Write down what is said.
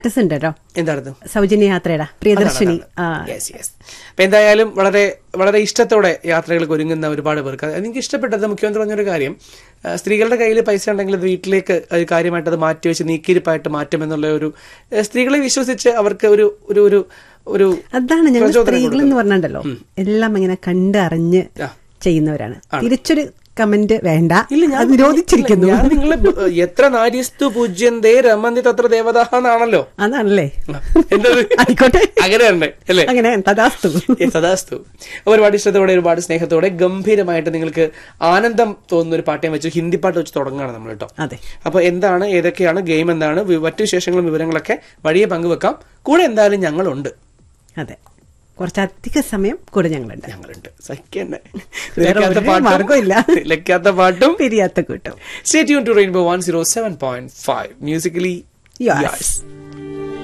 Status ഉണ്ട് കേട്ടോ എന്തായിരുന്നു സൗജന്യ യാത്രയുടെ പ്രിയദർശിനി ആ യെസ് യെസ് അപ്പൊ എന്തായാലും വളരെ വളരെ ഇഷ്ടത്തോടെ യാത്രകൾക്ക് ഒരുങ്ങുന്ന ഒരുപാട് പേർക്ക് അത് എനിക്ക് ഇഷ്ടപ്പെട്ടത് മുഖ്യമന്ത്രി പറഞ്ഞൊരു കാര്യം ആ, സ്ത്രീകളുടെ കയ്യിൽ പൈസ ഉണ്ടെങ്കിൽ അത് വീട്ടിലേക്ക് അത് കാര്യമായിട്ട് അത് മാറ്റി വെച്ച് നീക്കിയിരിപ്പായിട്ട് മാറ്റുമെന്നുള്ള ഒരു ആ, സ്ത്രീകളെ വിശ്വസിച്ച് അവർക്ക് ഒരു ഒരു ഒരു ഒരു അതാണ് ഞങ്ങൾ പ്രചോദനം സ്ത്രീകൾ എന്ന് പറഞ്ഞിട്ടുണ്ടല്ലോ എല്ലാം ഇങ്ങനെ കണ്ടറിഞ്ഞ് ആ. ചെയ്യുന്നവരാണ് തിരിച്ചൊരു കമന്റ് വേണ്ട ഇല്ല ഞാൻ അത് നിരോധിച്ചിരിക്കുന്നു ഞാൻ നിങ്ങളെ ബ- എത്ര നാര്യസ്തു പൂജ്യന്തേ രമന്തി തത്ര ദേവതാ എന്നാണല്ലോ അതാണല്ലേ എന്തത് ആയിക്കോട്ടെ അങ്ങനെ തന്നെ അല്ലേ അങ്ങനെ തഥാസ്തു ഏ, സദാസ്തു അപ്പൊ ഒരുപാട് ഇഷ്ടത്തോടെ ഒരുപാട് സ്നേഹത്തോടെ ഗംഭീരമായിട്ട് നിങ്ങൾക്ക് ആനന്ദം തോന്നുന്ന ഒരു പാട്ടം വെച്ച് ഹിന്ദി പാട്ട് വെച്ച് തുടങ്ങുകയാണ് നമ്മൾ കേട്ടോ അതെ അപ്പൊ എന്താണ് ഏതൊക്കെയാണ് ഗെയിം എന്താണ് വി- മറ്റു വിശേഷങ്ങളും വിവരങ്ങളൊക്കെ വഴിയെ പങ്കുവെക്കാം കൂടെ എന്തായാലും ഞങ്ങളുണ്ട് അതെ കുറച്ചധിക സമയം കൂടെ ഞങ്ങളുണ്ട് ഞങ്ങളുണ്ട് സഹിക്കന്നെ വേറെ നിലയ്ക്കാത്ത ഒരു പാട്ടും മാർഗ്ഗമില്ല. നിലയ്ക്കാത്ത പാട്ടും പിരിയാത്ത കൂട്ടം stay tune to Rainbow one zero seven point five musically Yours.